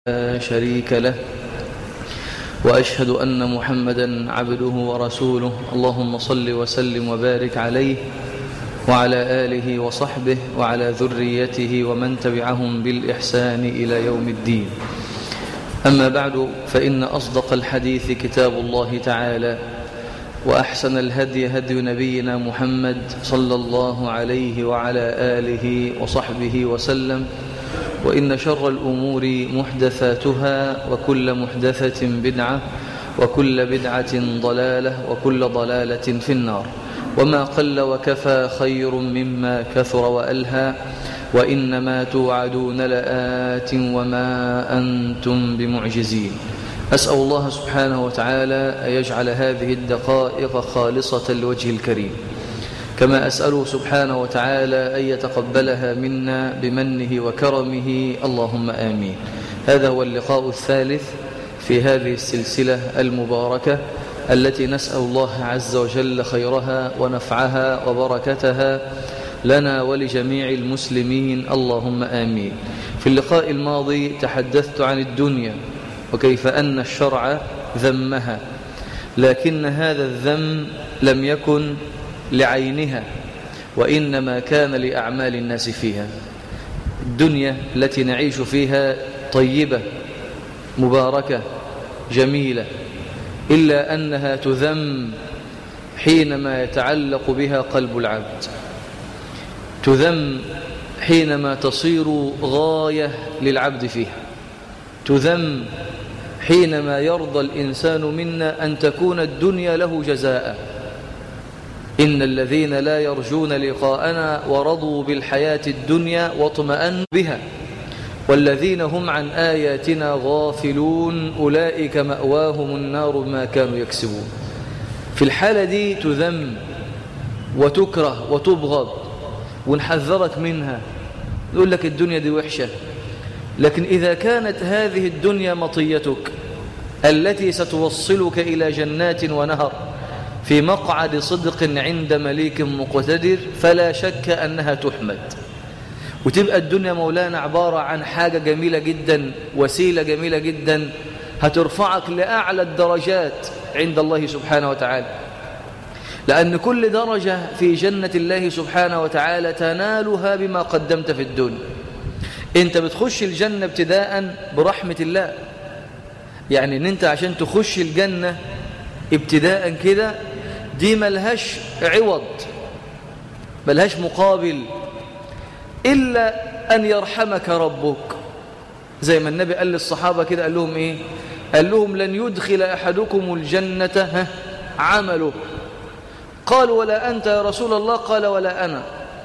لا شريك له وأشهد أن محمدا عبده ورسوله اللهم صل وسلم وبارك عليه وعلى آله وصحبه وعلى ذريته ومن تبعهم بالإحسان إلى يوم الدين أما بعد فإن أصدق الحديث كتاب الله تعالى وأحسن الهدي هدي نبينا محمد صلى الله عليه وعلى آله وصحبه وسلم وإن شر الأمور محدثاتها وكل محدثة بدعة وكل بدعة ضلالة وكل ضلالة في النار وما قل وكفى خير مما كثر وألهى وإنما توعدون لآت وما أنتم بمعجزين أسأل الله سبحانه وتعالى أن يجعل هذه الدقائق خالصة لوجه الكريم كما أسأله سبحانه وتعالى أن يتقبلها منا بمنه وكرمه اللهم آمين هذا هو اللقاء الثالث في هذه السلسلة المباركة التي نسأل الله عز وجل خيرها ونفعها وبركتها لنا ولجميع المسلمين اللهم آمين في اللقاء الماضي تحدثت عن الدنيا وكيف أن الشرع ذمها لكن هذا الذم لم يكن لعينها وإنما كان لأعمال الناس فيها الدنيا التي نعيش فيها طيبة مباركة جميلة إلا أنها تذم حينما يتعلق بها قلب العبد تذم حينما تصير غاية للعبد فيها تذم حينما يرضى الإنسان منا أن تكون الدنيا له جزاء إن الذين لا يرجون لقاءنا ورضوا بالحياة الدنيا واطمأنوا بها والذين هم عن آياتنا غافلون أولئك مأواهم النار ما كانوا يكسبون في الحالة دي تذم وتكره وتبغض ونحذرك منها نقول لك الدنيا دي وحشة لكن إذا كانت هذه الدنيا مطيتك التي ستوصلك إلى جنات ونهر في مقعد صدق عند مليك مقتدر فلا شك أنها تحمد وتبقى الدنيا مولانا عبارة عن حاجة جميلة جدا وسيلة جميلة جدا هترفعك لأعلى الدرجات عند الله سبحانه وتعالى لأن كل درجة في جنة الله سبحانه وتعالى تنالها بما قدمت في الدنيا انت بتخش الجنة ابتداء برحمة الله يعني ان انت عشان تخش الجنة ابتداء كده دي ملهاش عوض ملهاش مقابل إلا أن يرحمك ربك زي ما النبي قال للصحابة كده قال لهم إيه قال لهم لن يدخل أحدكم الجنة ها عمله قال ولا أنت يا رسول الله قال ولا أنا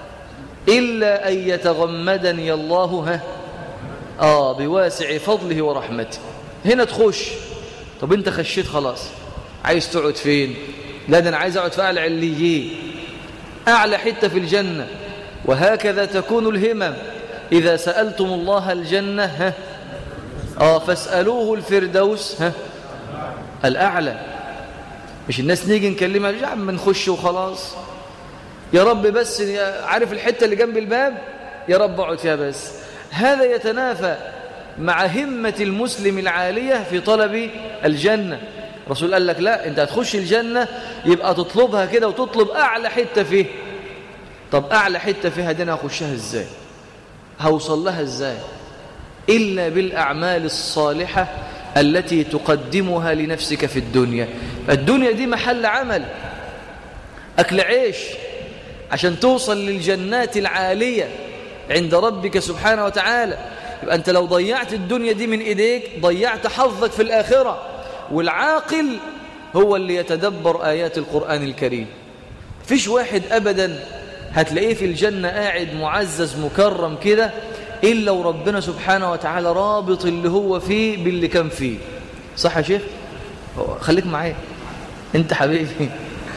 إلا أن يتغمدني الله ها آه بواسع فضله ورحمته هنا تخش طب انت خشيت خلاص عايز تقعد فين لا ده انا عايز اقعد في اعلى عليين اعلى حته في الجنه وهكذا تكون الهمم اذا سالتم الله الجنه ها اه فاسالوه الفردوس ها الاعلى مش الناس نيجي نكلمها يا عم نخش وخلاص يا رب بس عارف الحته اللي جنب الباب يا رب اقعد فيها بس هذا يتنافى مع همة المسلم العالية في طلب الجنة الرسول قال لك لا انت هتخش الجنة يبقى تطلبها كده وتطلب أعلى حتة فيه طب أعلى حتة فيها دي أنا هخشها إزاي هوصل لها إزاي إلا بالأعمال الصالحة التي تقدمها لنفسك في الدنيا الدنيا دي محل عمل أكل عيش عشان توصل للجنات العالية عند ربك سبحانه وتعالى يبقى أنت لو ضيعت الدنيا دي من إيديك ضيعت حظك في الآخرة والعاقل هو اللي يتدبر آيات القرآن الكريم فيش واحد أبدا هتلاقيه في الجنة قاعد معزز مكرم كده إلا وربنا سبحانه وتعالى رابط اللي هو فيه باللي كان فيه صح يا شيخ خليك معايا انت حبيبي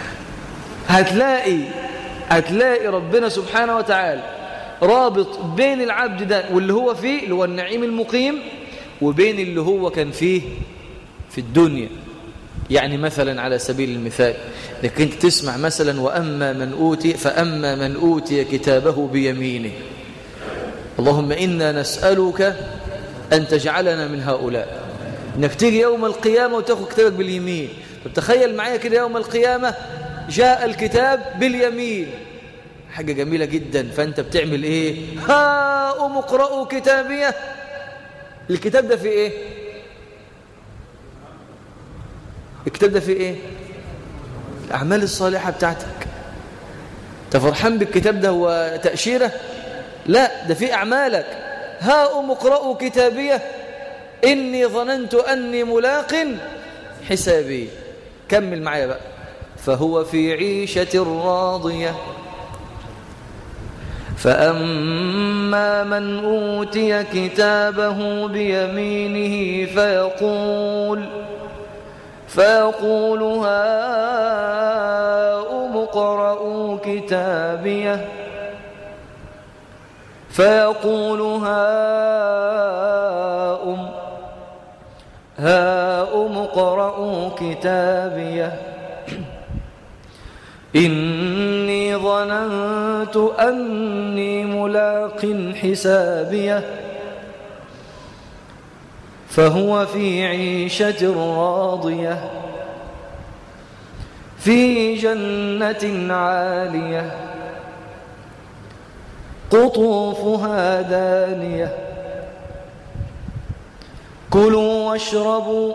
هتلاقي هتلاقي ربنا سبحانه وتعالى رابط بين العبد ده واللي هو فيه اللي هو النعيم المقيم وبين اللي هو كان فيه في الدنيا يعني مثلا على سبيل المثال انك انت تسمع مثلا واما من اوتي فاما من اوتي كتابه بيمينه اللهم انا نسالك أن تجعلنا من هؤلاء انك تيجي يوم القيامة وتاخد كتابك باليمين طب تخيل معايا كده يوم القيامة جاء الكتاب باليمين حاجة جميلة جدا فأنت بتعمل إيه هاؤم اقرأوا كتابية الكتاب ده في إيه الكتاب ده في إيه الأعمال الصالحة بتاعتك تفرحان بالكتاب ده هو تأشيرة لا ده في أعمالك هاؤم اقرأوا كتابية إني ظننت أني ملاق حسابي كمل معايا بقى فهو في عيشة راضية فأما من أوتي كتابه بيمينه فيقول فيقول هاؤم اقرءوا كتابيه فيقول هاؤم هاؤم اقرءوا كتابيه إني ظننت أني ملاق حسابيه فهو في عيشة راضية في جنة عالية قطوفها دانية كلوا واشربوا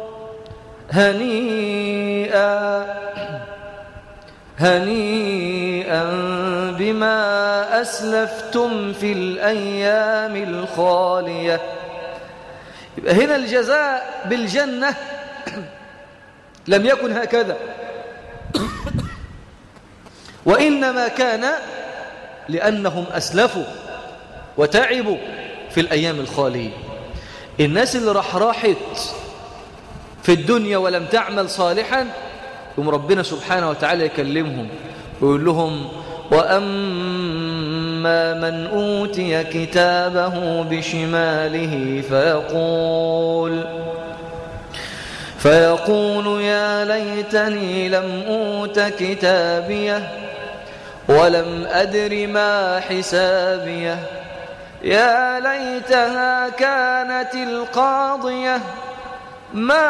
هنيئا هنيئا بما أسلفتم في الأيام الخالية يبقى هنا الجزاء بالجنة لم يكن هكذا وإنما كان لأنهم أسلفوا وتعبوا في الأيام الخالية الناس اللي راح راحت في الدنيا ولم تعمل صالحا يوم ربنا سبحانه وتعالى يكلمهم ويقول لهم وأما من أوتي كتابه بشماله فيقول فيقول يا ليتني لم أوت كتابيه ولم أدر ما حسابيه يا ليتها كانت القاضية ما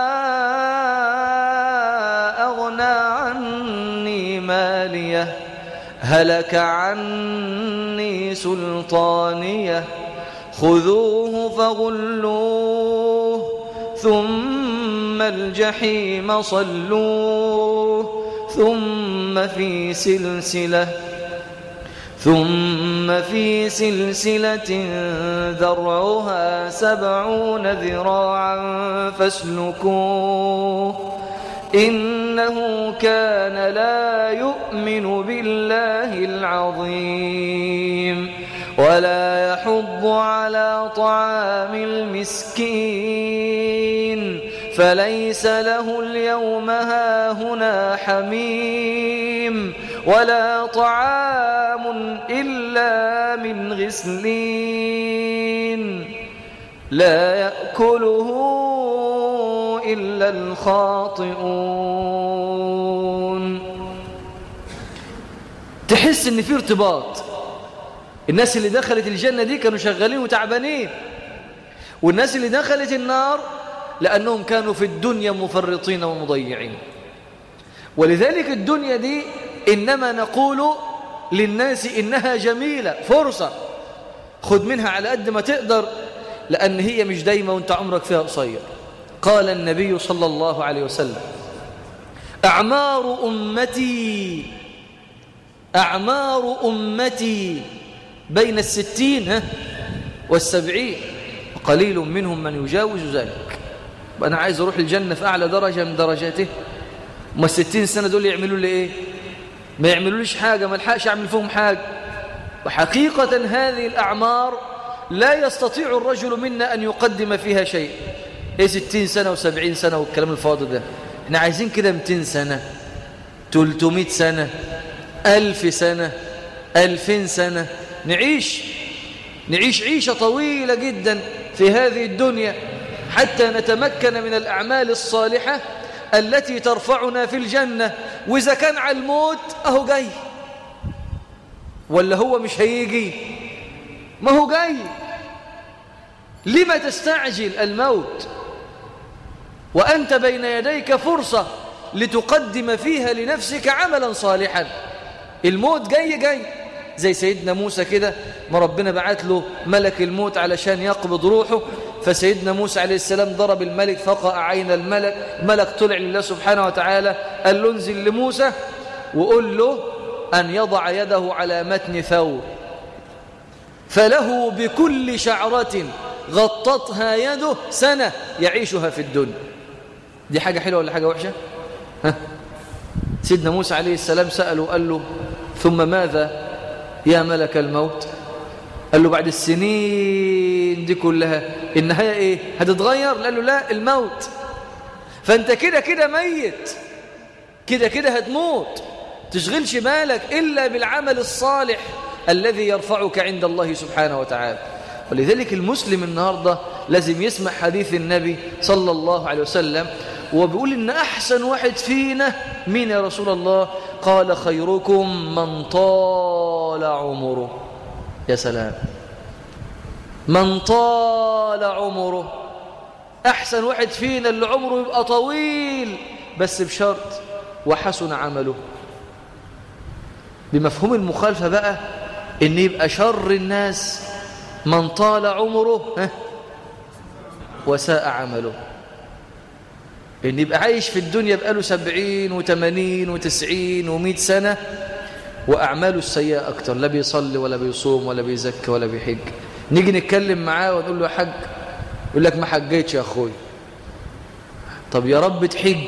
أغنى عني ماليه هلك عني سلطانيه خذوه فغلوه ثم الجحيم صلوه ثم في سلسلة ثم في سلسلة ذرعها سبعون ذراعا فاسلكوه إنه كان لا يؤمن بالله العظيم ولا يحض على طعام المسكين فليس له اليوم هاهنا حميم ولا طعام إلا من غسلين لا يأكله إلا الخاطئون تحس ان في ارتباط الناس اللي دخلت الجنة دي كانوا شغالين وتعبانين والناس اللي دخلت النار لأنهم كانوا في الدنيا مفرطين ومضيعين ولذلك الدنيا دي إنما نقول للناس إنها جميلة فرصة خذ منها على قد ما تقدر لأن هي مش دايمة وانت عمرك فيها قصير قال النبي صلى الله عليه وسلم أعمار أمتي أعمار أمتي بين الستين ها والسبعين قليل منهم من يجاوز ذلك أنا عايز أروح الجنة في أعلى درجة من درجاته ما الستين سنة دول يعملوا لي إيه ما يعملوليش حاجة ما الحقش أعمل فيهم حاجة وحقيقة هذه الأعمار لا يستطيع الرجل منا أن يقدم فيها شيء إيه ستين سنة وسبعين سنة والكلام الفاضل ده احنا عايزين كده متين سنة تلتمائة سنة ألف سنة ألفين سنة نعيش نعيش عيشة طويلة جدا في هذه الدنيا حتى نتمكن من الأعمال الصالحة التي ترفعنا في الجنة وإذا كان على الموت أهو جاي ولا هو مش هيجي ما هو جاي لما تستعجل الموت وأنت بين يديك فرصة لتقدم فيها لنفسك عملا صالحا الموت جاي جاي زي سيدنا موسى كده ما ربنا بعت له ملك الموت علشان يقبض روحه فسيدنا موسى عليه السلام ضرب الملك فقع عين الملك الملك طلع لله سبحانه وتعالى قال له انزل لموسى وقول له أن يضع يده على متن ثور فله بكل شعرة غطتها يده سنة يعيشها في الدنيا دي حاجة حلوة ولا حاجة وحشة ها؟ سيدنا موسى عليه السلام سأله قال له ثم ماذا يا ملك الموت قال له بعد السنين دي كلها النهاية ايه هتتغير قال له لا الموت فانت كده كده ميت كده كده هتموت تشغلش بالك إلا بالعمل الصالح الذي يرفعك عند الله سبحانه وتعالى ولذلك المسلم النهاردة لازم يسمع حديث النبي صلى الله عليه وسلم وبيقول إن أحسن واحد فينا مين يا رسول الله قال خيركم من طال عمره يا سلام من طال عمره أحسن واحد فينا اللي عمره يبقى طويل بس بشرط وحسن عمله بمفهوم المخالفة بقى إن يبقى شر الناس من طال عمره وساء عمله إن يبقى عايش في الدنيا بقاله سبعين وثمانين وتسعين ومئة سنة وأعماله السيئة أكتر لا بيصلي ولا بيصوم ولا بيزكي ولا بيحج نيجي نتكلم معاه ونقول له حج يقول لك ما حجيتش يا أخوي طب يا رب تحج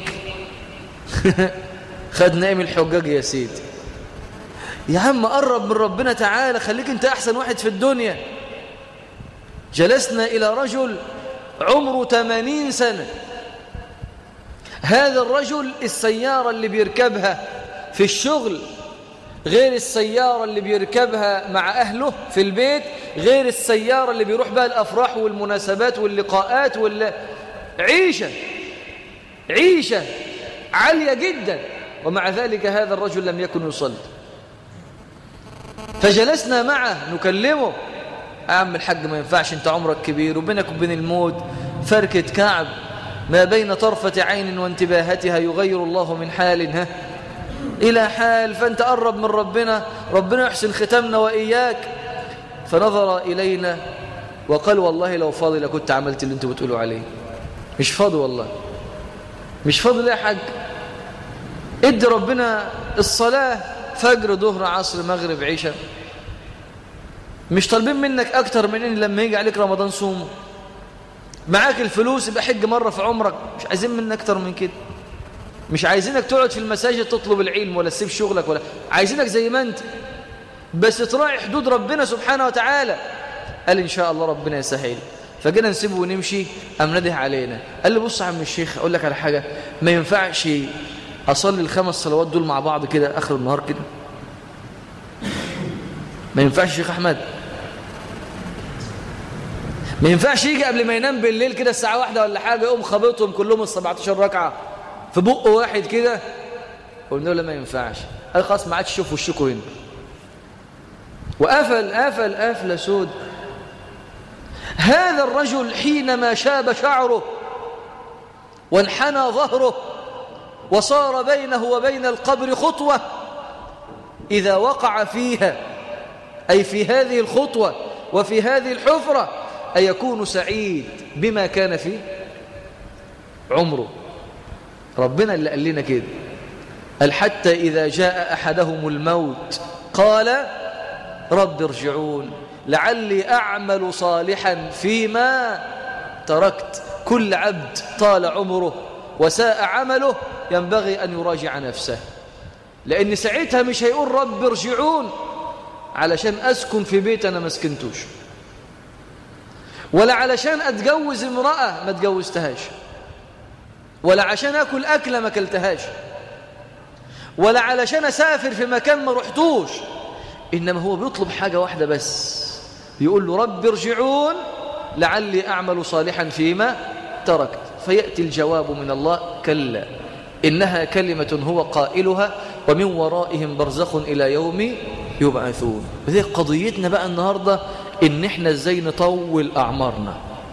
خد نائم الحجاج يا سيدي يا عم قرب من ربنا تعالى خليك انت أحسن واحد في الدنيا جلسنا إلى رجل عمره 80 سنة هذا الرجل السيارة اللي بيركبها في الشغل غير السيارة اللي بيركبها مع أهله في البيت غير السيارة اللي بيروح بها الأفراح والمناسبات واللقاءات وال... عيشة عيشة عالية جدا ومع ذلك هذا الرجل لم يكن يصلي فجلسنا معه نكلمه عم الحج ما ينفعش انت عمرك كبير وبينك وبين الموت فركة كعب ما بين طرفة عين وانتباهتها يغير الله من حال ها إلى حال فأنت قرب من ربنا ربنا يحسن ختمنا وإياك فنظر إلينا وقال والله لو فاضي لكنت عملت اللي انتوا بتقولوا عليه مش فاضي والله مش فاضي يا حاج ادي ربنا الصلاة فجر ظهر عصر مغرب عشاء مش طالبين منك أكتر من إن لما يجي عليك رمضان صومه معاك الفلوس يبقى حج مرة في عمرك مش عايزين منك أكتر من كده مش عايزينك تقعد في المساجد تطلب العلم ولا تسيب شغلك ولا عايزينك زي ما انت بس تراعي حدود ربنا سبحانه وتعالى قال إن شاء الله ربنا يسهل فجينا نسيبه ونمشي قام نده علينا قال لي بص يا عم الشيخ أقول لك على حاجة ما ينفعش أصلي الخمس صلوات دول مع بعض كده آخر النهار كده ما ينفعش الشيخ أحمد ما ينفعش يجي قبل ما ينام بالليل كده الساعة واحدة ولا حاجة يقوم خبطهم كلهم ال 17 ركعة في بق واحد كده قلنا له ما ينفعش قال خلاص ما عادش شوف وشكوا هنا وقفل قفل قفل سود هذا الرجل حينما شاب شعره وانحنى ظهره وصار بينه وبين القبر خطوة إذا وقع فيها أي في هذه الخطوة وفي هذه الحفرة أيكون سعيد بما كان فيه عمره ربنا اللي قال لنا كده قال حتى إذا جاء أحدهم الموت قال رب ارجعون لعلي أعمل صالحا فيما تركت كل عبد طال عمره وساء عمله ينبغي أن يراجع نفسه لأن ساعتها مش هيقول رب ارجعون علشان أسكن في بيت أنا ما سكنتوش ولا علشان أتجوز امرأة ما تجوزتهاش ولا عشان أكل أكلة ما كلتهاش ولا علشان أسافر في مكان ما رحتوش إنما هو بيطلب حاجة واحدة بس بيقول له رب ارجعون لعلي أعمل صالحا فيما تركت فيأتي الجواب من الله كلا إنها كلمة هو قائلها ومن ورائهم برزخ إلى يوم يبعثون وذلك قضيتنا بقى النهاردة إن إحنا إزاي نطول أعمارنا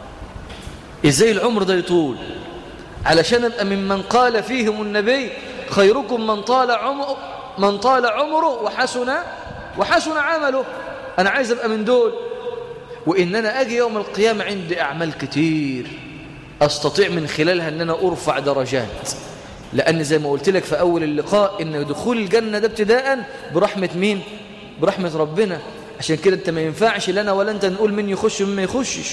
ازاي العمر ده يطول علشان ابقى ممن قال فيهم النبي خيركم من طال عمره من طال عمره وحسن وحسن عمله انا عايز ابقى من دول وان انا اجي يوم القيامه عندي اعمال كتير استطيع من خلالها ان انا ارفع درجات لان زي ما قلت لك في اول اللقاء ان دخول الجنه ده ابتداء برحمه مين برحمه ربنا عشان كده انت ما ينفعش لنا ولا انت نقول مين يخش ومين ما يخشش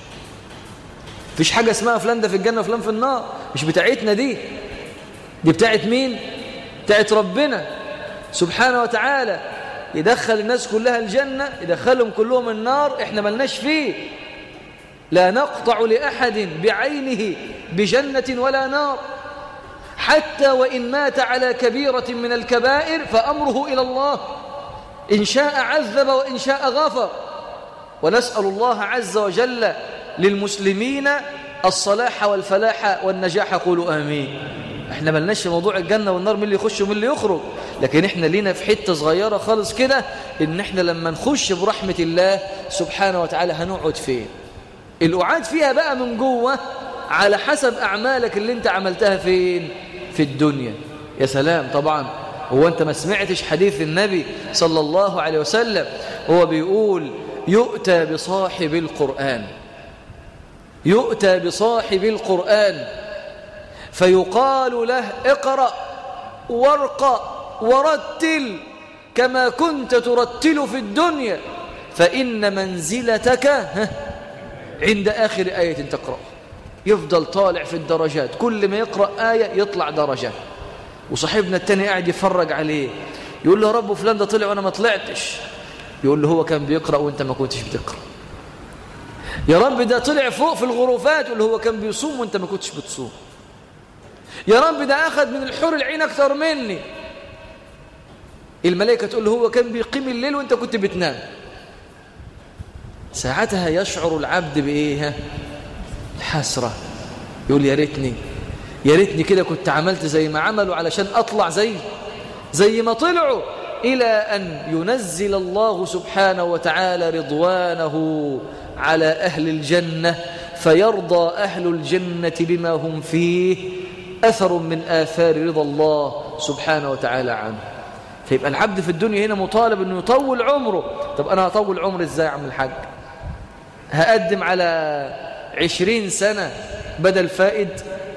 مفيش حاجه اسمها فلان ده في الجنه وفلان في النار مش بتاعتنا دي دي بتاعت مين بتاعت ربنا سبحانه وتعالى يدخل الناس كلها الجنة يدخلهم كلهم النار احنا ملناش فيه لا نقطع لأحد بعينه بجنة ولا نار حتى وإن مات على كبيرة من الكبائر فأمره إلى الله إن شاء عذب وإن شاء غفر ونسأل الله عز وجل للمسلمين الصلاح والفلاح والنجاح قولوا آمين احنا ملناش في موضوع الجنة والنار من اللي يخش ومن اللي يخرج لكن احنا لينا في حتة صغيرة خالص كده ان احنا لما نخش برحمة الله سبحانه وتعالى هنقعد فين القعاد فيها بقى من جوه على حسب أعمالك اللي انت عملتها فين في الدنيا يا سلام طبعا هو انت ما سمعتش حديث النبي صلى الله عليه وسلم هو بيقول يؤتى بصاحب القرآن يؤتى بصاحب القرآن فيقال له اقرأ وارقى ورتل كما كنت ترتل في الدنيا فإن منزلتك عند آخر آية تقرأ يفضل طالع في الدرجات كل ما يقرأ آية يطلع درجة وصاحبنا التاني قاعد يفرج عليه يقول له يا رب فلان ده طلع وأنا ما طلعتش يقول له هو كان بيقرأ وانت ما كنتش بتقرأ يا رب ده طلع فوق في الغرفات يقول له هو كان بيصوم وانت ما كنتش بتصوم يا رب ده أخذ من الحور العين أكثر مني الملائكة تقول له هو كان بيقيم الليل وانت كنت بتنام ساعتها يشعر العبد بإيه الحسرة يقول يا ريتني يا ريتني كده كنت عملت زي ما عملوا علشان أطلع زي زي ما طلعوا إلى أن ينزل الله سبحانه وتعالى رضوانه على أهل الجنة فيرضى أهل الجنة بما هم فيه أثر من آثار رضا الله سبحانه وتعالى عنه فيبقى العبد في الدنيا هنا مطالب أنه يطول عمره طب أنا هطول عمري إزاي يا عم الحاج هقدم على عشرين سنة بدل فائد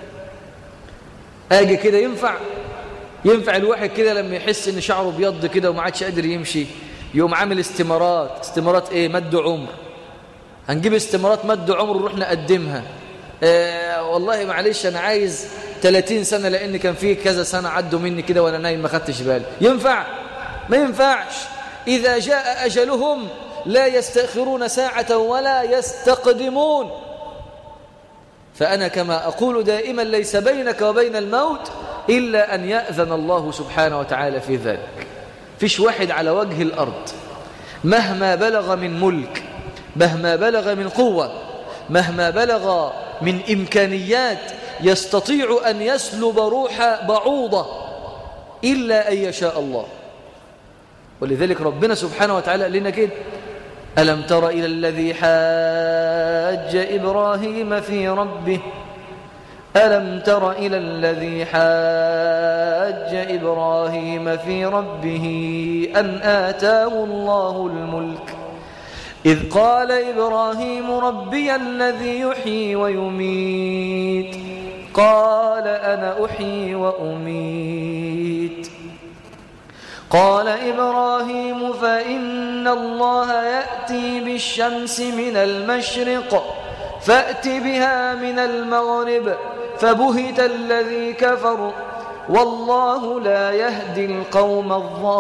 أجي كده ينفع ينفع الواحد كده لما يحس ان شعره بيض كده وما عادش قادر يمشي يقوم عامل استمارات استمارات ايه مد عمر هنجيب استمارات مد عمر ونروح نقدمها آه والله معلش انا عايز 30 سنة لان كان في كذا سنة عدوا مني كده وانا نايم ما خدتش بالي ينفع ما ينفعش اذا جاء اجلهم لا يستأخرون ساعة ولا يستقدمون فأنا كما أقول دائما ليس بينك وبين الموت إلا أن يأذن الله سبحانه وتعالى في ذلك فيش واحد على وجه الأرض مهما بلغ من ملك مهما بلغ من قوة مهما بلغ من إمكانيات يستطيع أن يسلب روح بعوضة إلا أن يشاء الله ولذلك ربنا سبحانه وتعالى لنا كده ألم تر إلى الذي حاج إبراهيم في ربه ألم تر إلى الذي حاج إبراهيم في ربه أن آتاه الله الملك إذ قال إبراهيم ربي الذي يحيي ويميت قال أنا أحيي وأميت قال إبراهيم فإن الله يأتي بالشمس من المشرق فأت بها من المغرب فبهت الذي كفر والله لا يهدي القوم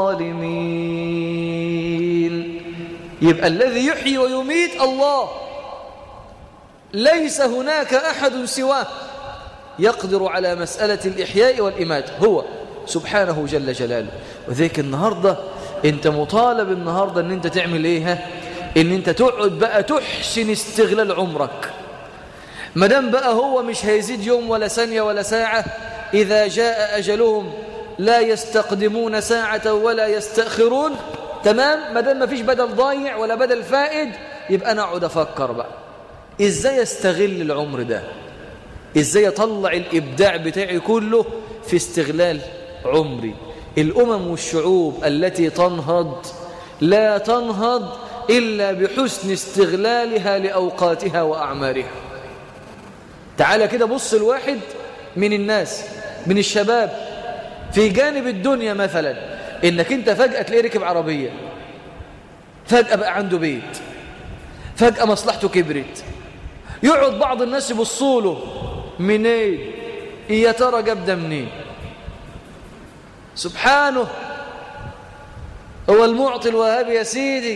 الظالمين يبقى الذي يحيي ويميت الله ليس هناك أحد سواه يقدر على مسألة الإحياء والإمات هو سبحانه جل جلاله وذيك النهاردة انت مطالب النهاردة ان انت تعمل ايه ان انت تقعد بقى تحسن استغلال عمرك مدام بقى هو مش هيزيد يوم ولا ثانية ولا ساعة إذا جاء أجلهم لا يستقدمون ساعة ولا يستأخرون تمام مدام ما فيش بدل ضايع ولا بدل فائد يبقى أنا أقعد أفكر بقى ازاي استغل العمر ده ازاي اطلع الابداع بتاعي كله في استغلال عمري الامم والشعوب التي تنهض لا تنهض الا بحسن استغلالها لاوقاتها واعمارها تعالى كده بص الواحد من الناس من الشباب في جانب الدنيا مثلا انك انت فجأة تلاقيه ركب عربية فجأة بقى عنده بيت فجأة مصلحته كبرت يقعد بعض الناس يبصوا له منين يا ترى جاب ده منين سبحانه هو المعطي الوهاب يا سيدي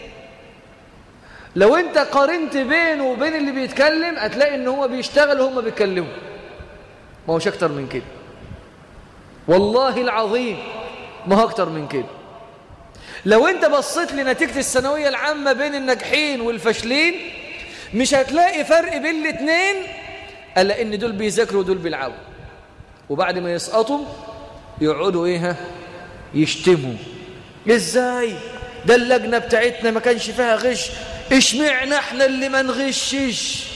لو انت قارنت بينه وبين اللي بيتكلم هتلاقي ان هو بيشتغل وهم بيتكلموا ما هوش اكتر من كده والله العظيم ما هو اكتر من كده لو انت بصيت لنتيجة الثانوية العامة بين الناجحين والفاشلين مش هتلاقي فرق بين الاثنين الا ان دول بيذاكروا ودول بيلعبوا وبعد ما يسقطوا يقعدوا ايه ها يشتموا ازاي ده اللجنة بتاعتنا ما كانش فيها غش اشمعنا احنا اللي ما نغشش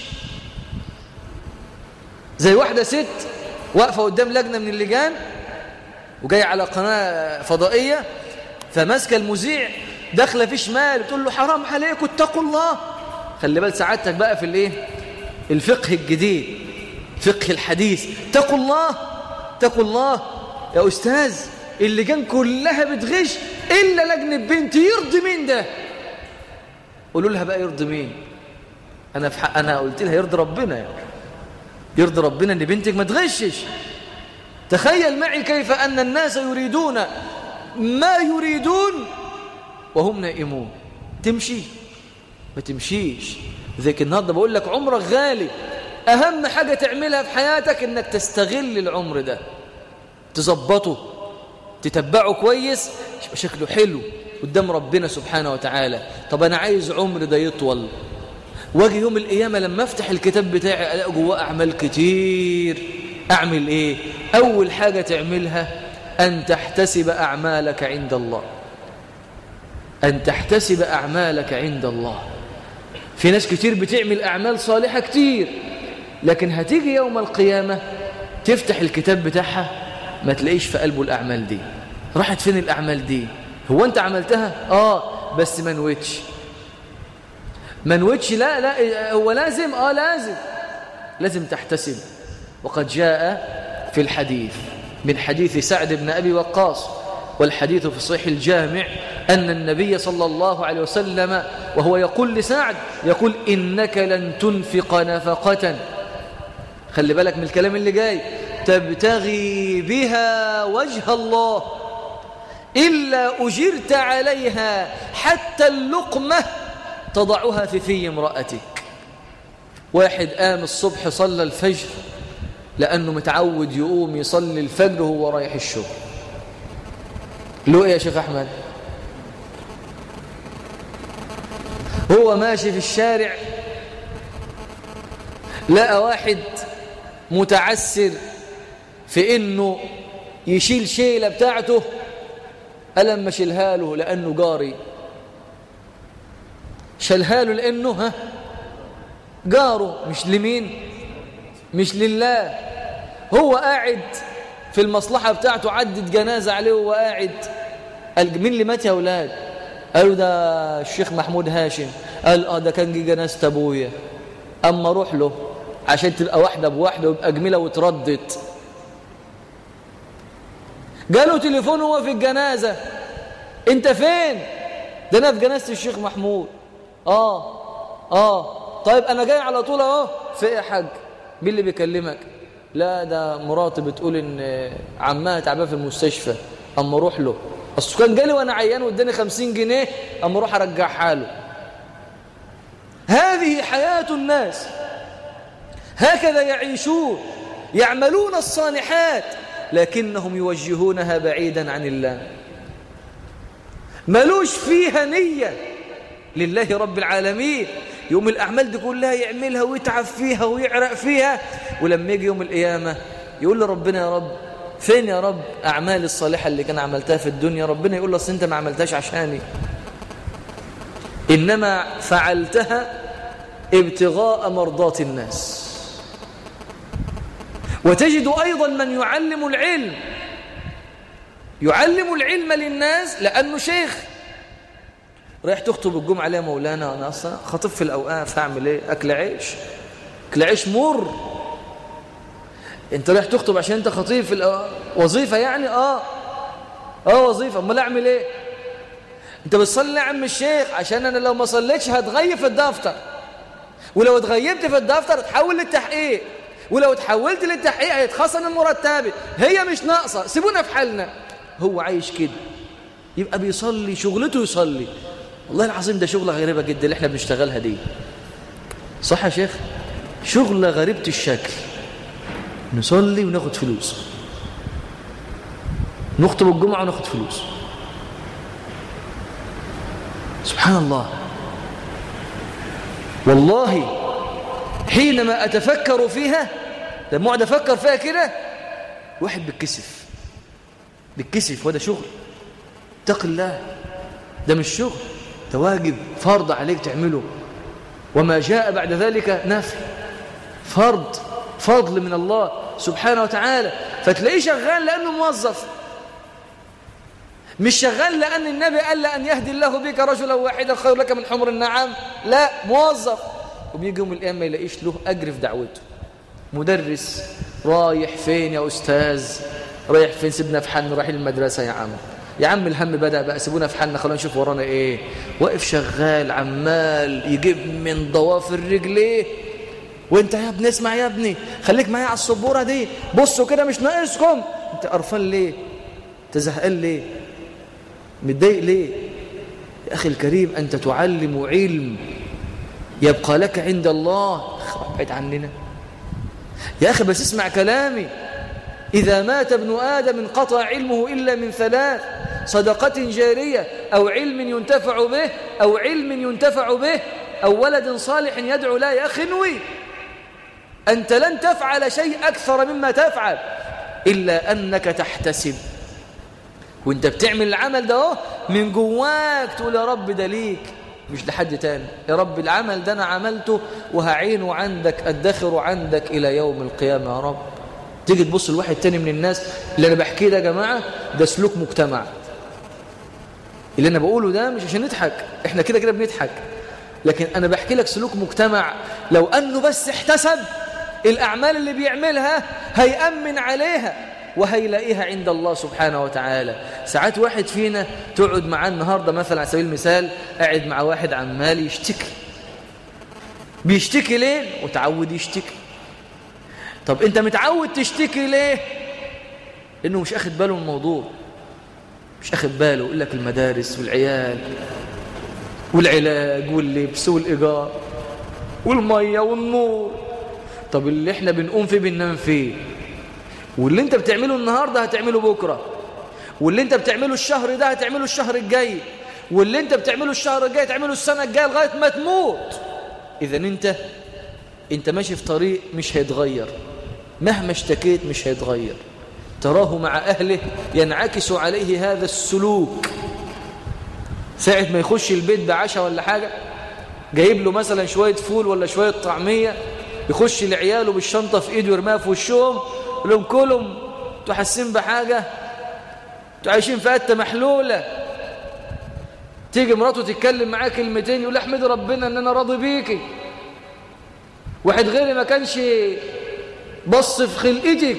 زي واحدة ست واقفة قدام لجنة من اللجان وجاية على قناة فضائية فماسكة المذيع داخلة في شمال بتقول له حرام عليكم اتقوا الله خلي بال سعادتك بقى في الايه الفقه الجديد فقه الحديث اتقوا الله اتقوا الله يا أستاذ اللجان كلها بتغش إلا لجنة بنت يرضي مين ده قولوا لها بقى يرضي مين أنا في حق أنا قلت لها يرضي ربنا يعني. يرضي ربنا ان بنتك ما تغشش تخيل معي كيف أن الناس يريدون ما يريدون وهم نائمون تمشي ما تمشيش ذيك النهارده بقول لك عمرك غالي أهم حاجة تعملها في حياتك إنك تستغل العمر ده تظبطه تتبعه كويس يبقى شكله حلو قدام ربنا سبحانه وتعالى طب أنا عايز عمر ده يطول واجي يوم القيامة لما افتح الكتاب بتاعي ألاقي جواه أعمال كتير أعمل إيه أول حاجة تعملها أن تحتسب أعمالك عند الله أن تحتسب أعمالك عند الله في ناس كتير بتعمل أعمال صالحة كتير لكن هتيجي يوم القيامة تفتح الكتاب بتاعها ما تلاقيش في قلبه الأعمال دي راحت فين الأعمال دي هو أنت عملتها آه بس ما نويتش ما نويتش لا لا هو لازم آه لازم لازم تحتسب وقد جاء في الحديث من حديث سعد بن أبي وقاص والحديث في صحيح الجامع أن النبي صلى الله عليه وسلم وهو يقول لسعد يقول إنك لن تنفق نفقة خلي بالك من الكلام اللي جاي تبتغي بها وجه الله إلا أجرت عليها حتى اللقمة تضعها في في امرأتك واحد قام الصبح صلى الفجر لأنه متعود يقوم يصلي الفجر وهو رايح الشغل له إيه يا شيخ أحمد هو ماشي في الشارع لقى واحد متعسر في انه يشيل شيلة بتاعته ألم ما شيلها له لأنه جاري شالها له لأنه ها جاره مش لمين مش لله هو قاعد في المصلحة بتاعته عدت جنازة عليه وهو قاعد قال مين اللي مات يا أولاد قالوا ده الشيخ محمود هاشم قال اه ده كان جه جنازة أبويا أما روح له عشان تبقى واحدة بواحدة ويبقى جميلة وتردت جاله تليفون هو في الجنازة انت فين ده انا في جنازة الشيخ محمود اه اه طيب انا جاي على طول اهو في ايه يا حاج مين اللي بيكلمك لا ده مراتي بتقول ان عمها تعبان في المستشفى اما اروح له اصل كان جالي وانا عيان واداني 50 جنيه اما اروح ارجعها له هذه حياة الناس هكذا يعيشون يعملون الصالحات لكنهم يوجهونها بعيدا عن الله ملوش فيها نية لله رب العالمين يوم الأعمال دي كلها يعملها ويتعب فيها ويعرق فيها ولما يجي يوم القيامة يقول لربنا يا رب فين يا رب أعمال الصالحة اللي كان عملتها في الدنيا ربنا يقول له أصل أنت ما عملتهاش عشاني إنما فعلتها ابتغاء مرضات الناس وتجد أيضا من يعلم العلم يعلم العلم للناس لأنه شيخ رايح تخطب الجمعة ليه مولانا أنا أصلا خطب في الأوقاف هعمل إيه أكل عيش أكل عيش مر أنت رايح تخطب عشان أنت خطيب في الأوقاف. وظيفة يعني آه آه وظيفة أمال أعمل إيه أنت بتصلي يا عم الشيخ عشان أنا لو ما صليتش هتغيب في الدفتر ولو اتغيبت في الدفتر تحول للتحقيق ولو تحولت للتحقيق هيتخصم من مرتبي هي مش ناقصة سيبونا في حالنا هو عايش كده يبقى بيصلي شغلته يصلي والله العظيم ده شغلة غريبة جدا اللي احنا بنشتغلها دي صح يا شيخ شغلة غريبة الشكل نصلي وناخد فلوس نخطب الجمعة وناخد فلوس سبحان الله والله حينما أتفكر فيها لما أقعد أفكر فيها كده واحد بيتكسف بيتكسف وده شغل اتق الله ده مش شغل ده واجب فرض عليك تعمله وما جاء بعد ذلك نفي فرض فضل من الله سبحانه وتعالى فتلاقيه شغال لأنه موظف مش شغال لأن النبي قال لأن يهدي الله بك رجلا واحدا خير لك من حمر النعام لا موظف وبيجي يوم القيامة ما يلاقيش له أجر في دعوته مدرس رايح فين يا أستاذ رايح فين سيبنا في حالنا رايحين المدرسة يا عم يا عم الهم بدأ بقى سيبونا في حالنا خلونا نشوف ورانا ايه واقف شغال عمال يجيب من ضوافر رجليه وانت يا ابني اسمع يا ابني خليك معايا على السبوره دي بصوا كده مش ناقصكم انت قرفان ليه انت زهقان ليه متضايق ليه يا اخي الكريم انت تعلم علم يبقى لك عند الله ابعد عننا يا اخي بس اسمع كلامي إذا مات ابن آدم انقطع علمه إلا من ثلاث صدقة جارية أو علم ينتفع به أو علم ينتفع به أو ولد صالح يدعو لا يا أخي انوي أنت لن تفعل شيء أكثر مما تفعل إلا أنك تحتسب وانت بتعمل العمل ده من جواك تقول يا رب ده ليك مش لحد تاني يا رب العمل ده أنا عملته وهعينه عندك أدخره عندك إلى يوم القيامة يا رب تيجي تبص لواحد تاني من الناس اللي أنا بحكيه ده يا جماعة ده سلوك مجتمع اللي أنا بقوله ده مش عشان نضحك إحنا كده كده بنضحك لكن أنا بحكي لك سلوك مجتمع لو أنه بس احتسب الأعمال اللي بيعملها هيأمن عليها وهيلاقيها عند الله سبحانه وتعالى ساعات واحد فينا تقعد معاه النهاردة مثلا على سبيل المثال قاعد مع واحد عمال يشتكي بيشتكي ليه وتعود يشتكي طب انت متعود تشتكي ليه انه مش اخد باله من الموضوع مش اخد باله يقول لك المدارس والعيال والعلاج واللبس والايجار والميه والنور طب اللي احنا بنقوم فيه بننام فيه واللي انت بتعمله النهارده هتعمله بكره واللي انت بتعمله الشهر ده هتعمله الشهر الجاي واللي انت بتعمله الشهر الجاي هتعمله السنه الجايه لغايه ما تموت اذا انت انت ماشي في طريق مش هيتغير مهما اشتكيت مش هيتغير تراه مع أهله ينعكس عليه هذا السلوك ساعة ما يخش البيت بعشاء ولا حاجة جايب له مثلا شوية فول ولا شوية طعمية يخش لعياله بالشنطة في ايده يرميها في وشهم يقول لهم كلهم انتوا حاسين بحاجة انتوا عايشين في قتة محلولة تيجي مراته تتكلم معاه كلمتين يقول احمد ربنا ان انا راضي بيكي واحد غيري ما كانش بص في خلقتك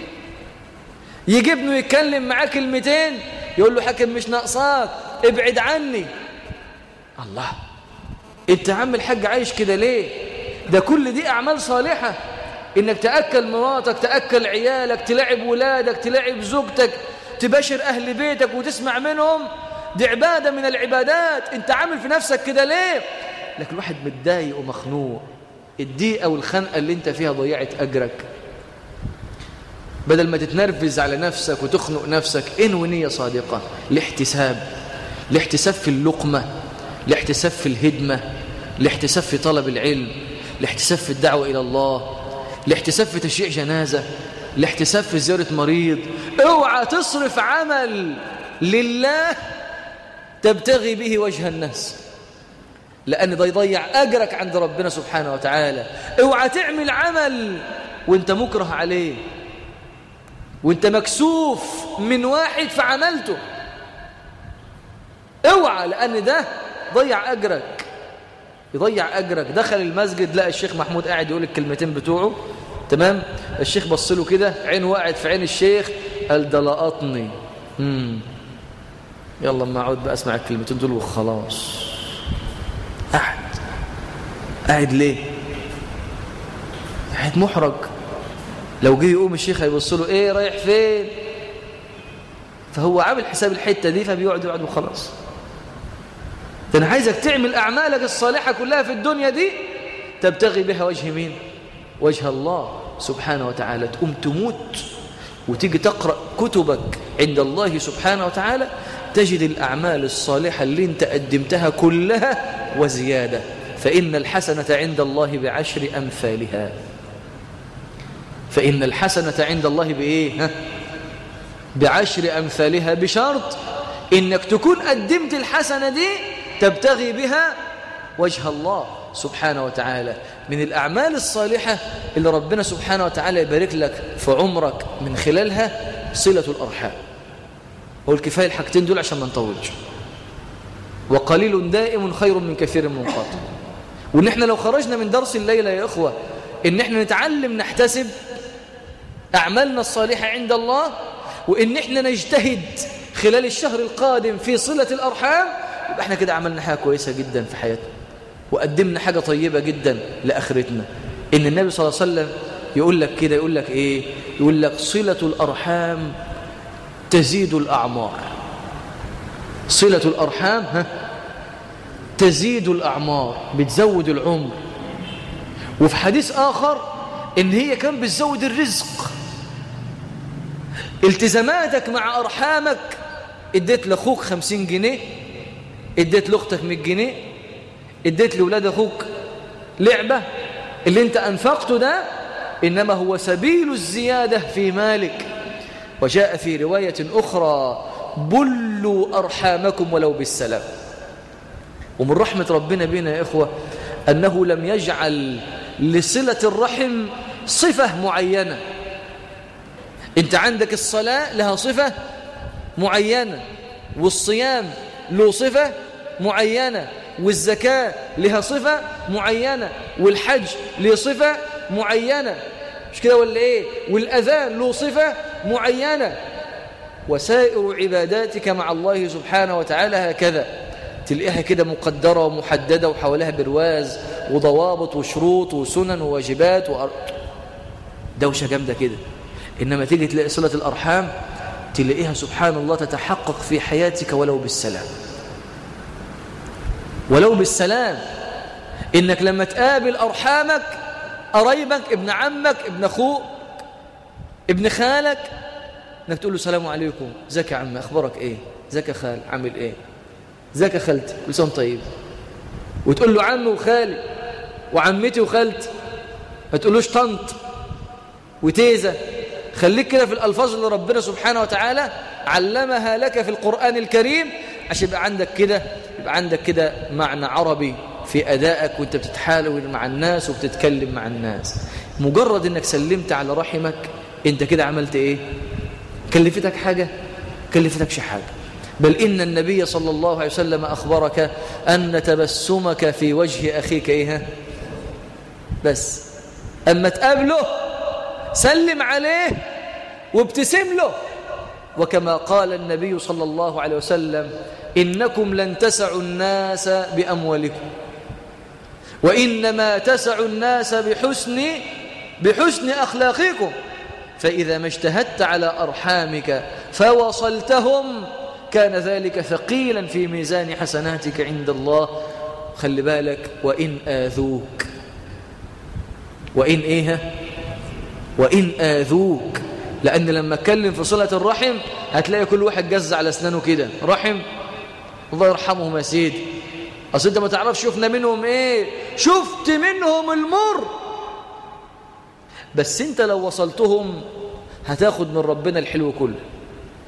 يجي ابنه يتكلم معاه كلمتين يقول له حكم مش ناقصاك ابعد عني الله انت عم الحاج عايش كده ليه ده كل دي اعمال صالحة انك تأكل مراتك تأكل عيالك تلعب ولادك تلعب زوجتك تباشر اهل بيتك وتسمع منهم دي عبادة من العبادات انت عامل في نفسك كده ليه لكن الواحد متضايق ومخنوق الضيقة والخنقة اللي انت فيها ضيعت اجرك بدل ما تتنرفز على نفسك وتخنق نفسك انوي نية صادقة الاحتساب الاحتساب في اللقمة الاحتساب في الهدمة الاحتساب في طلب العلم الاحتساب في الدعوة إلى الله الاحتساب في تشييع جنازة الاحتساب في زيارة مريض اوعى تصرف عمل لله تبتغي به وجه الناس لأن ده يضيع أجرك عند ربنا سبحانه وتعالى اوعى تعمل عمل وانت مكره عليه وانت مكسوف من واحد فعملته اوعى لأن ده ضيع أجرك يضيع أجرك دخل المسجد لقى الشيخ محمود قاعد يقول الكلمتين بتوعه تمام الشيخ بص له كده عين وقعت في عين الشيخ قال ده لقطني امم يلا ما اقعد بقى اسمع الكلمتين دول وخلاص قاعد قاعد ليه قاعد محرج لو جه يقوم الشيخ هيبص له ايه رايح فين فهو عامل حساب الحته دي فبيقعد يقعد وخلاص ده انا عايزك تعمل اعمالك الصالحه كلها في الدنيا دي تبتغي بها وجه مين وجه الله سبحانه وتعالى تقوم تموت وتيجي تقرأ كتبك عند الله سبحانه وتعالى تجد الأعمال الصالحة اللي انت قدمتها كلها وزيادة فإن الحسنة عند الله بعشر أمثالها فإن الحسنة عند الله بإيه ها؟ بعشر أمثالها بشرط إنك تكون قدمت الحسنة دي تبتغي بها وجه الله سبحانه وتعالى من الأعمال الصالحة اللي ربنا سبحانه وتعالى يبارك لك في عمرك من خلالها صلة الأرحام هو الكفاية الحاجتين دول عشان ما نطولش وقليل دائم خير من كثير منقطع وإن احنا لو خرجنا من درس الليلة يا إخوة إن احنا نتعلم نحتسب أعمالنا الصالحة عند الله وإن احنا نجتهد خلال الشهر القادم في صلة الأرحام يبقى احنا كده عملنا حاجة كويسة جدا في حياتنا وقدمنا حاجة طيبة جدا لآخرتنا إن النبي صلى الله عليه وسلم يقول لك كده يقول لك إيه يقول لك صلة الأرحام تزيد الأعمار صلة الأرحام ها تزيد الأعمار بتزود العمر وفي حديث آخر إن هي كان بتزود الرزق التزاماتك مع أرحامك اديت لأخوك خمسين جنيه اديت لأختك مئة جنيه اديت لأولاد أخوك لعبة اللي انت أنفقته ده إنما هو سبيل الزيادة في مالك وجاء في رواية أخرى بلوا أرحامكم ولو بالسلام ومن رحمة ربنا بنا يا إخوة أنه لم يجعل لصلة الرحم صفة معينة أنت عندك الصلاة لها صفة معينة والصيام له صفة معينة والزكاة لها صفة معينة والحج له صفة معينة مش كده ولا إيه والأذان له صفة معينة وسائر عباداتك مع الله سبحانه وتعالى هكذا تلاقيها كده مقدرة ومحددة وحواليها برواز وضوابط وشروط وسنن وواجبات وأر... دوشة جامدة كده إنما تيجي تلاقي صلة الأرحام تلاقيها سبحان الله تتحقق في حياتك ولو بالسلام ولو بالسلام إنك لما تقابل أرحامك قرايبك ابن عمك ابن أخوك ابن خالك انك تقول له السلام عليكم ازيك يا عم اخبارك ايه ازيك يا خال عامل ايه ازيك يا خالتي كل سنه طيب وتقول له عمي وخالي وعمتي وخالتي ما تقولوش طنط وتيزه خليك كده في الالفاظ اللي ربنا سبحانه وتعالى علمها لك في القران الكريم عشان يبقى عندك كده يبقى عندك كده معنى عربي في ادائك وانت بتتحالور مع الناس وبتتكلم مع الناس مجرد انك سلمت على رحمك انت كده عملت ايه كلفتك حاجة كلفتكش حاجة بل إن النبي صلى الله عليه وسلم أخبرك أن تبسمك في وجه أخيك إيه بس أما تقابله سلم عليه وابتسم له وكما قال النبي صلى الله عليه وسلم إنكم لن تسعوا الناس بأموالكم وإنما تسعوا الناس بحسن بحسن أخلاقكم فإذا ما اجتهدت على أرحامك فوصلتهم كان ذلك ثقيلا في ميزان حسناتك عند الله خلي بالك وإن آذوك وإن إيه وإن آذوك لأن لما اتكلم في صلة الرحم هتلاقي كل واحد جز على أسنانه كده رحم الله يرحمهم يا سيدي أصل أنت ما تعرفش شفنا منهم إيه شفت منهم المر بس انت لو وصلتهم هتاخد من ربنا الحلو كله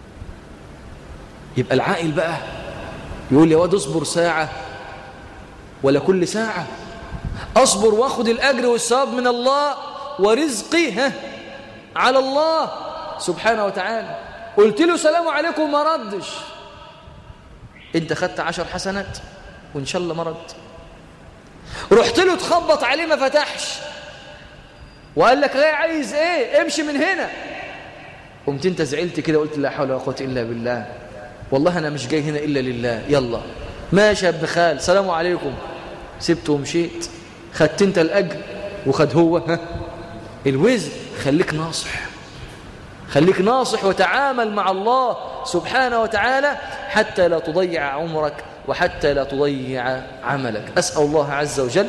يبقى العاقل بقى يقول يا واد اصبر ساعة ولا كل ساعة أصبر وأخذ الأجر والثواب من الله ورزقي ها على الله سبحانه وتعالى قلت له سلام عليكم ما ردش انت خدت عشر حسنات وان شاء الله ما رد رحت له تخبط عليه ما فتحش وقال لك ايه عايز ايه امشي من هنا قمت انت زعلت كده قلت لا حول ولا قوه الا بالله والله انا مش جاي هنا الا لله يلا ماشي يا ابن خال سلام عليكم سبته ومشيت خدت انت الاجر وخد هو ها الوزر خليك ناصح خليك ناصح وتعامل مع الله سبحانه وتعالى حتى لا تضيع عمرك وحتى لا تضيع عملك أسأل الله عز وجل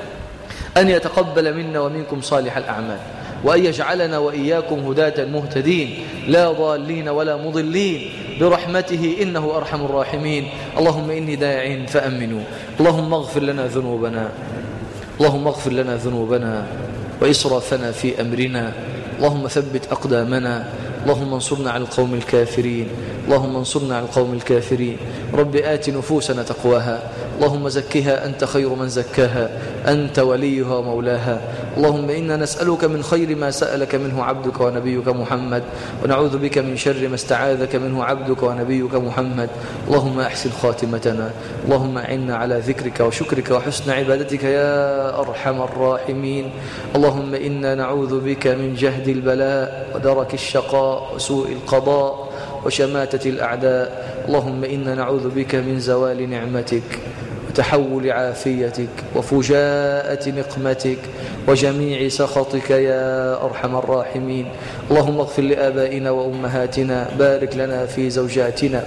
أن يتقبل منا ومنكم صالح الأعمال وأن يجعلنا وإياكم هداة مهتدين لا ضالين ولا مضلين برحمته إنه أرحم الراحمين اللهم إني داع فأمنوا اللهم اغفر لنا ذنوبنا اللهم اغفر لنا ذنوبنا وإسرافنا في أمرنا اللهم ثبت أقدامنا اللهم انصرنا على القوم الكافرين اللهم انصرنا على القوم الكافرين رب آت نفوسنا تقواها اللهم زكها أنت خير من زكاها أنت وليها ومولاها اللهم إنا نسألك من خير ما سألك منه عبدك ونبيك محمد ونعوذ بك من شر ما استعاذك منه عبدك ونبيك محمد اللهم أحسن خاتمتنا اللهم أعنا على ذكرك وشكرك وحسن عبادتك يا أرحم الراحمين اللهم إنا نعوذ بك من جهد البلاء ودرك الشقاء وسوء القضاء وشماتة الأعداء اللهم إنا نعوذ بك من زوال نعمتك وتحول عافيتك وفجاءة نقمتك وجميع سخطك يا أرحم الراحمين اللهم اغفر لآبائنا وأمهاتنا بارك لنا في زوجاتنا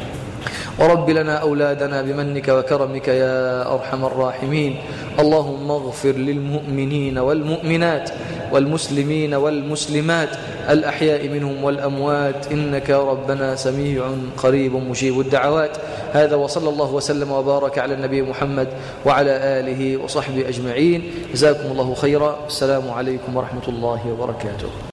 ورب لنا أولادنا بمنك وكرمك يا أرحم الراحمين اللهم اغفر للمؤمنين والمؤمنات والمسلمين والمسلمات الأحياء منهم والأموات إنك ربنا سميع قريب مجيب الدعوات هذا وصلى الله وسلم وبارك على النبي محمد وعلى آله وصحبه أجمعين جزاكم الله خيرا السلام عليكم ورحمة الله وبركاته